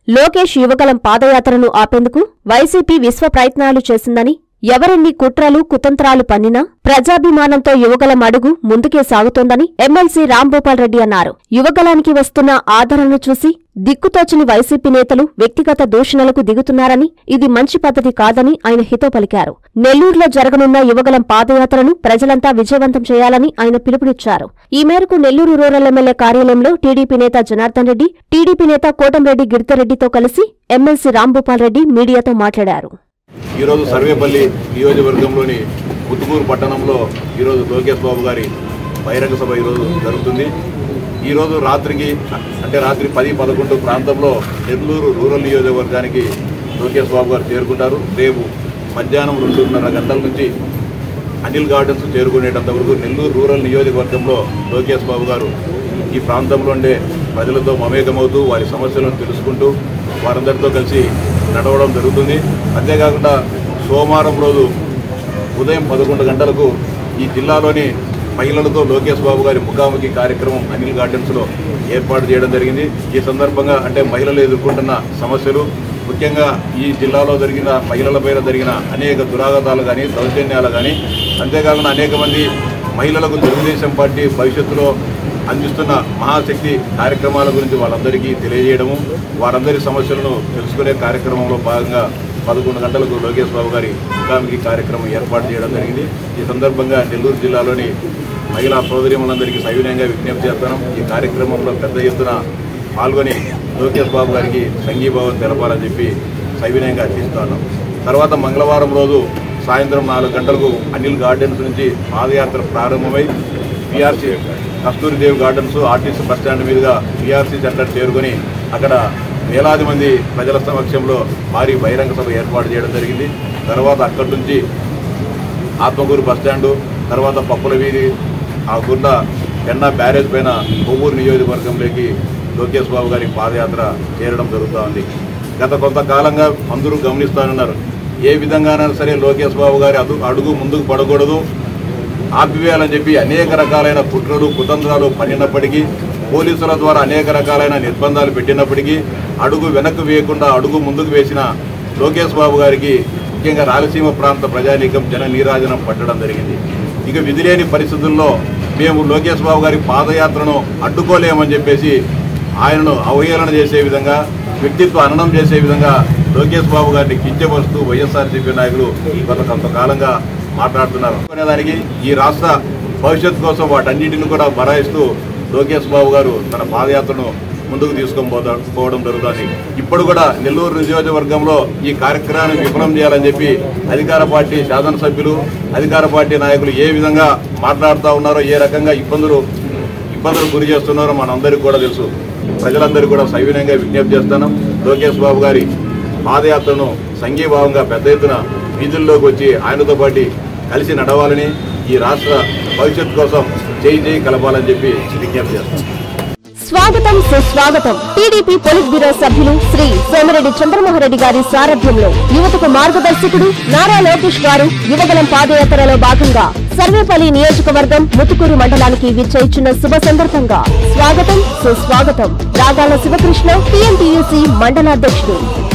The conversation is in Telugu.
లోకేష్ యువగలం పాదయాత్రను ఆపేందుకు వైసీపీ విశ్వ ప్రయత్నాలు చేసిందని ఎవరెన్ని కుట్రలు కుతంత్రాలు పన్నినా ప్రజాభిమానంతో యువగలం అడుగు ముందుకే సాగుతోందని ఎమ్మెల్సీ రాంభూపాల్ రెడ్డి అన్నారు యువగలానికి వస్తున్న ఆదరణను చూసి దిక్కుతోచని వైసీపీ నేతలు వ్యక్తిగత దూషణలకు దిగుతున్నారని ఇది మంచి పద్ధతి కాదని ఆయన హితో పలికారు నెల్లూరులో జరగనున్న యువగలం పాదయాత్రను ప్రజలంతా విజయవంతం చేయాలని ఆయన పిలుపునిచ్చారు ఈ మేరకు నెల్లూరు రూరల్ ఎమ్మెల్యే కార్యాలయంలో టీడీపీ నేత జనార్దన్ రెడ్డి టీడీపీ నేత కోటంరెడ్డి గిరితరెడ్డితో కలిసి ఎమ్మెల్సీ రాంభూపాల్ రెడ్డి మీడియాతో మాట్లాడారు ఈరోజు సర్వేపల్లి నియోజకవర్గంలోని ముత్తుకూరు పట్టణంలో ఈరోజు లోకేష్ బాబు గారి బహిరంగ సభ ఈరోజు జరుగుతుంది ఈరోజు రాత్రికి అంటే రాత్రి పది పదకొండు ప్రాంతంలో నెల్లూరు రూరల్ నియోజకవర్గానికి లోకేష్ బాబు గారు చేరుకుంటారు రేపు మధ్యాహ్నం రెండున్నర గంటల నుంచి అనిల్ గార్డెన్స్ చేరుకునేటంత వరకు నెల్లూరు రూరల్ నియోజకవర్గంలో లోకేష్ బాబు గారు ఈ ప్రాంతంలో ఉండే ప్రజలతో మమేకమవుతూ వారి సమస్యలను తెలుసుకుంటూ వారందరితో కలిసి నడవడం జరుగుతుంది అంతేకాకుండా సోమవారం రోజు ఉదయం పదకొండు గంటలకు ఈ జిల్లాలోని మహిళలతో లోకేష్ బాబు గారి ముఖాముఖి కార్యక్రమం అనిల్ గార్డెన్స్లో ఏర్పాటు చేయడం జరిగింది ఈ సందర్భంగా అంటే మహిళలు ఎదుర్కొంటున్న సమస్యలు ముఖ్యంగా ఈ జిల్లాలో జరిగిన మహిళల పైన జరిగిన అనేక దురాగతాలు కానీ దౌర్జన్యాలు కానీ అంతేకాకుండా అనేక మంది మహిళలకు తెలుగుదేశం పార్టీ భవిష్యత్తులో అందిస్తున్న మహాశక్తి కార్యక్రమాల గురించి వాళ్ళందరికీ తెలియజేయడము వారందరి సమస్యలను తెలుసుకునే కార్యక్రమంలో భాగంగా పదకొండు గంటలకు లోకేష్ బాబు గారి ముఖాముఖి కార్యక్రమం ఏర్పాటు చేయడం జరిగింది ఈ సందర్భంగా నెల్లూరు జిల్లాలోని మహిళా సోదరిమలందరికీ సవినయంగా విజ్ఞప్తి చేస్తున్నాం ఈ కార్యక్రమంలో పెద్ద ఎత్తున పాల్గొని లోకేష్ బాబు గారికి సంఘీభావం తెలపాలని చెప్పి సవినయంగా అర్థిస్తున్నాం తర్వాత మంగళవారం రోజు సాయంత్రం నాలుగు గంటలకు అనిల్ గార్డెన్స్ నుంచి పాదయాత్ర ప్రారంభమై PRC Kasturidevi gardens RTC bus stand మీదుగా పిఆర్సీ సెంటర్ చేరుకొని అక్కడ వేలాది మంది ప్రజల సమక్షంలో భారీ బహిరంగ సభ ఏర్పాటు చేయడం జరిగింది తర్వాత అక్కడి నుంచి ఆత్మకూరు బస్టాండు తర్వాత పప్పుల వీధి ఆ గుండా పెన్నా బ్యారేజ్ పైన కొవ్వూరు నియోజకవర్గంలోకి లోకేష్ బాబు గారి పాదయాత్ర చేరడం జరుగుతూ ఉంది గత కొంతకాలంగా అందరూ గమనిస్తానున్నారు ఏ విధంగానైనా సరే లోకేష్ బాబు గారి అదు అడుగు ముందుకు పడకూడదు ఆపివేయాలని చెప్పి అనేక రకాలైన కుట్రలు కుతంత్రాలు పన్నినప్పటికీ పోలీసుల ద్వారా అనేక రకాలైన నిర్బంధాలు పెట్టినప్పటికీ అడుగు వెనక్కు వేయకుండా అడుగు ముందుకు వేసిన లోకేష్ బాబు గారికి ముఖ్యంగా రాయలసీమ ప్రాంత ప్రజానీకం జన నీరాజనం పట్టడం జరిగింది ఇక విధిలేని పరిస్థితుల్లో మేము లోకేష్ బాబు గారి పాదయాత్రను అడ్డుకోలేమని చెప్పేసి ఆయనను అవహేళన చేసే విధంగా వ్యక్తిత్వ హననం చేసే విధంగా లోకేష్ బాబు గారిని కించపరుస్తూ వైఎస్ఆర్సీపీ నాయకులు గత కొంతకాలంగా మాట్లాడుతున్నారు అనేదానికి ఈ రాష్ట్ర భవిష్యత్తు కోసం వాటన్నిటిని కూడా బరాయిస్తూ లోకేష్ బాబు గారు తన పాదయాత్రను ముందుకు తీసుకొని పోతా పోవడం జరుగుతుంది ఇప్పుడు కూడా నెల్లూరు నియోజకవర్గంలో ఈ కార్యక్రమాన్ని విఫలం చేయాలని చెప్పి అధికార పార్టీ శాసనసభ్యులు అధికార పార్టీ నాయకులు ఏ విధంగా మాట్లాడుతూ ఉన్నారో ఏ రకంగా ఇబ్బందులు ఇబ్బందులు గురి చేస్తున్నారో మనందరికీ కూడా తెలుసు ప్రజలందరికీ కూడా సవినయంగా విజ్ఞప్తి చేస్తున్నాం లోకేష్ బాబు గారి పాదయాత్రను సంఘీభావంగా పెద్ద ఎత్తున వీధుల్లోకి వచ్చి ఆయనతో పాటు కలిసి నడవాలని ఈ రాష్ట్ర భవిష్యత్తు కోసం చేయి చేయి కలపాలని చెప్పి విజ్ఞప్తి చేస్తున్నాం స్వాగతం సుస్వాగతం టీడీపీ పొలిట్ బ్యూరో సభ్యులు శ్రీ సోమిరెడ్డి చంద్రమోహన్ గారి సారథ్యంలో యువతకు మార్గదర్శకుడు నారా లోకేష్ గారు యువగలం పాదయాత్రలో భాగంగా సర్వేపల్లి నియోజకవర్గం ముతుకూరు మండలానికి విచ్చేయిచున్న శుభ సందర్భంగా స్వాగతం సుస్వాగతం రాగాల శివకృష్ణ టీఎంటీయూసీ మండలాధ్యక్షుడు